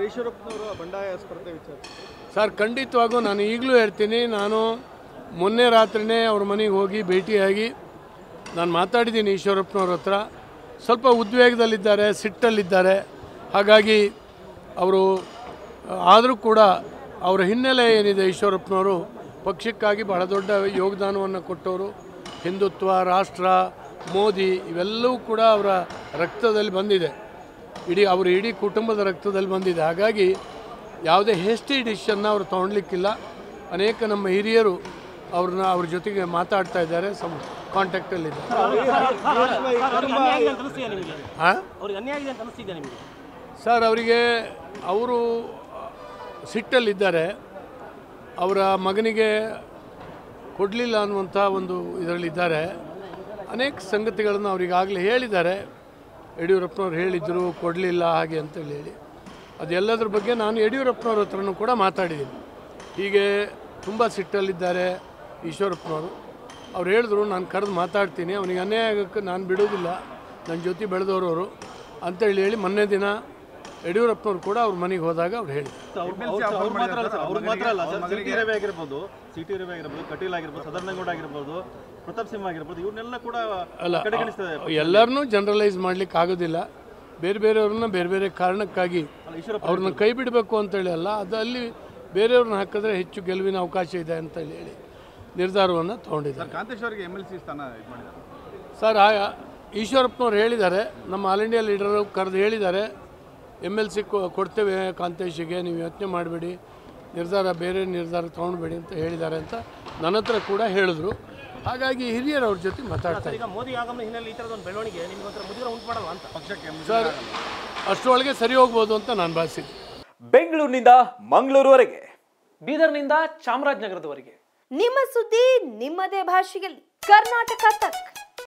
ಈಶ್ವರಪ್ಪನವರು ಬಂಡಾಯ ಸ್ಪರ್ಧೆ ವಿಚಾರ ಸರ್ ಖಂಡಿತವಾಗೂ ನಾನು ಈಗಲೂ ಹೇಳ್ತೀನಿ ನಾನು ಮೊನ್ನೆ ರಾತ್ರಿನೇ ಅವ್ರ ಮನೆಗೆ ಹೋಗಿ ಭೇಟಿಯಾಗಿ ನಾನು ಮಾತಾಡಿದ್ದೀನಿ ಈಶ್ವರಪ್ಪನವ್ರ ಹತ್ರ ಸ್ವಲ್ಪ ಉದ್ವೇಗದಲ್ಲಿದ್ದಾರೆ ಸಿಟ್ಟಲ್ಲಿದ್ದಾರೆ ಹಾಗಾಗಿ ಅವರು ಆದರೂ ಕೂಡ ಅವರ ಹಿನ್ನೆಲೆ ಏನಿದೆ ಈಶ್ವರಪ್ಪನವರು ಪಕ್ಷಕ್ಕಾಗಿ ಬಹಳ ದೊಡ್ಡ ಯೋಗದಾನವನ್ನು ಕೊಟ್ಟವರು ಹಿಂದುತ್ವ ರಾಷ್ಟ್ರ ಮೋದಿ ಇವೆಲ್ಲವೂ ಕೂಡ ಅವರ ರಕ್ತದಲ್ಲಿ ಬಂದಿದೆ ಇಡೀ ಅವರ ಇಡೀ ಕುಟುಂಬದ ರಕ್ತದಲ್ಲಿ ಬಂದಿದೆ ಹಾಗಾಗಿ ಯಾವುದೇ ಹೆಸ್ಟಿ ಡಿಸಿಷನ್ನ ಅವರು ತೊಗೊಳ್ಲಿಕ್ಕಿಲ್ಲ ಅನೇಕ ನಮ್ಮ ಹಿರಿಯರು ಅವ್ರನ್ನ ಅವ್ರ ಜೊತೆಗೆ ಮಾತಾಡ್ತಾ ಇದ್ದಾರೆ ಸಮ್ ಕಾಂಟ್ಯಾಕ್ಟಲ್ಲಿದ್ದಾರೆ ಅವ್ರಿಗೆ ಅನ್ಯಾಯ ಆಗಿದೆ ಅಂತ ಅನಿಸ್ತಿದೆ ನಿಮಗೆ ಹಾಂ ಅವ್ರಿಗೆ ಅನ್ಯಾಯ ಆಗಿದೆ ಅಂತ ಅನಿಸ್ತಿದೆ ನಿಮಗೆ ಸರ್ ಅವರಿಗೆ ಅವರು ಸಿಟ್ಟಲ್ಲಿದ್ದಾರೆ ಅವರ ಮಗನಿಗೆ ಕೊಡಲಿಲ್ಲ ಅನ್ನುವಂಥ ಒಂದು ಇದರಲ್ಲಿದ್ದಾರೆ ಅನೇಕ ಸಂಗತಿಗಳನ್ನು ಅವರಿಗಾಗಲೇ ಹೇಳಿದ್ದಾರೆ ಯಡಿಯೂರಪ್ಪನವ್ರು ಹೇಳಿದರು ಕೊಡಲಿಲ್ಲ ಹಾಗೆ ಅಂತೇಳಿ ಹೇಳಿ ಅದೆಲ್ಲದ್ರ ಬಗ್ಗೆ ನಾನು ಯಡಿಯೂರಪ್ಪನವ್ರ ಹತ್ರನೂ ಕೂಡ ಮಾತಾಡಿದ್ದೀನಿ ಹೀಗೆ ತುಂಬ ಸಿಟ್ಟಲ್ಲಿದ್ದಾರೆ ಈಶ್ವರಪ್ಪನವರು ಅವ್ರು ಹೇಳಿದ್ರು ನಾನು ಕರೆದು ಮಾತಾಡ್ತೀನಿ ಅವನಿಗೆ ಅನ್ಯಾಯ ಆಗೋಕ್ಕೆ ನಾನು ಬಿಡೋದಿಲ್ಲ ನನ್ನ ಜೊತೆ ಬೆಳೆದವರು ಅವರು ಅಂತೇಳಿ ಹೇಳಿ ಮೊನ್ನೆ ದಿನ ಯಡಿಯೂರಪ್ಪನವ್ರು ಕೂಡ ಅವ್ರ ಮನೆಗೆ ಹೋದಾಗ ಅವ್ರು ಹೇಳಿದ್ರು ಅವ್ರು ಮಾತ್ರ ಅಲ್ಲ ಸರ್ ಅವ್ರು ಮಾತ್ರ ಅಲ್ಲ ಸರ್ ಸಿ ಟಿ ರವಿ ಆಗಿರ್ಬೋದು ಸಿ ಟಿ ರವಿ ಆಗಿರ್ಬೋದು ಕಟೀಲ್ ಆಗಿರ್ಬೋದು ಸದಾನಂದಗೌಡ ಆಗಿರ್ಬೋದು ಪ್ರತಾಪ್ ಸಿಂಹ ಆಗಿರ್ಬೋದು ಇವ್ರನ್ನೆಲ್ಲ ಕೂಡ ಅಲ್ಲ ಕಡೆಗಣಿಸ್ತದೆ ಎಲ್ಲರನ್ನೂ ಜನರಲೈಸ್ ಮಾಡ್ಲಿಕ್ಕೆ ಆಗೋದಿಲ್ಲ ಬೇರೆ ಬೇರೆಯವ್ರನ್ನ ಬೇರೆ ಬೇರೆ ಕಾರಣಕ್ಕಾಗಿ ಅವ್ರನ್ನ ಕೈ ಬಿಡಬೇಕು ಅಂತೇಳಿ ಅಲ್ಲ ಅದು ಅಲ್ಲಿ ಬೇರೆಯವ್ರನ್ನ ಹಾಕಿದ್ರೆ ಹೆಚ್ಚು ಗೆಲುವಿನ ಅವಕಾಶ ಇದೆ ಅಂತೇಳಿ ಹೇಳಿ ನಿರ್ಧಾರವನ್ನು ತೊಗೊಂಡಿದ್ದಾರೆ ಕಾಂತೇಶ್ ಅವರಿಗೆ ಎಮ್ ಎಲ್ ಸಿ ಸ್ಥಾನ ಇದು ಮಾಡಿದ್ದಾರೆ ಸರ್ ಆ ಈಶ್ವರಪ್ಪನವ್ರು ಹೇಳಿದ್ದಾರೆ ನಮ್ಮ ಆಲ್ ಇಂಡಿಯಾ ಲೀಡರು ಕರೆದು ಹೇಳಿದ್ದಾರೆ ಎಮ್ ಎಲ್ ಸಿ ಕೊಡ್ತೇವೆ ಕಾಂತೇಶಿಗೆ ನೀವು ಯೋಚನೆ ಮಾಡಬೇಡಿ ನಿರ್ಧಾರ ಬೇರೆ ನಿರ್ಧಾರ ತೊಗೊಂಡ್ಬೇಡಿ ಅಂತ ಹೇಳಿದ್ದಾರೆ ಅಂತ ನನ್ನ ಹತ್ರ ಕೂಡ ಹೇಳಿದ್ರು ಹಾಗಾಗಿ ಹಿರಿಯರು ಅವ್ರ ಜೊತೆ ಮಾತಾಡ್ತಾ ಈಗ ಮೋದಿ ಆಗಮನ ಹಿನ್ನೆಲೆ ಈ ಥರದ ಒಂದು ಬೆಳವಣಿಗೆ ನಿಮ್ಗೆ ಒಂಥರ ಮುಜುಗರ ಉಂಟು ಮಾಡಲ್ಲ ಅಂತ ಪಕ್ಷಕ್ಕೆ ಸರ್ ಅಷ್ಟರೊಳಗೆ ಸರಿ ಹೋಗ್ಬೋದು ಅಂತ ನಾನು ಭಾವಿಸಿದ್ದೆ ಬೆಂಗಳೂರಿನಿಂದ ಮಂಗಳೂರುವರೆಗೆ ಬೀದರ್ನಿಂದ ಚಾಮರಾಜನಗರದವರೆಗೆ ನಿಮ್ಮ ಸುದ್ದಿ ನಿಮ್ಮದೇ ಭಾಷೆಯಲ್ಲಿ ಕರ್ನಾಟಕ ತಕ್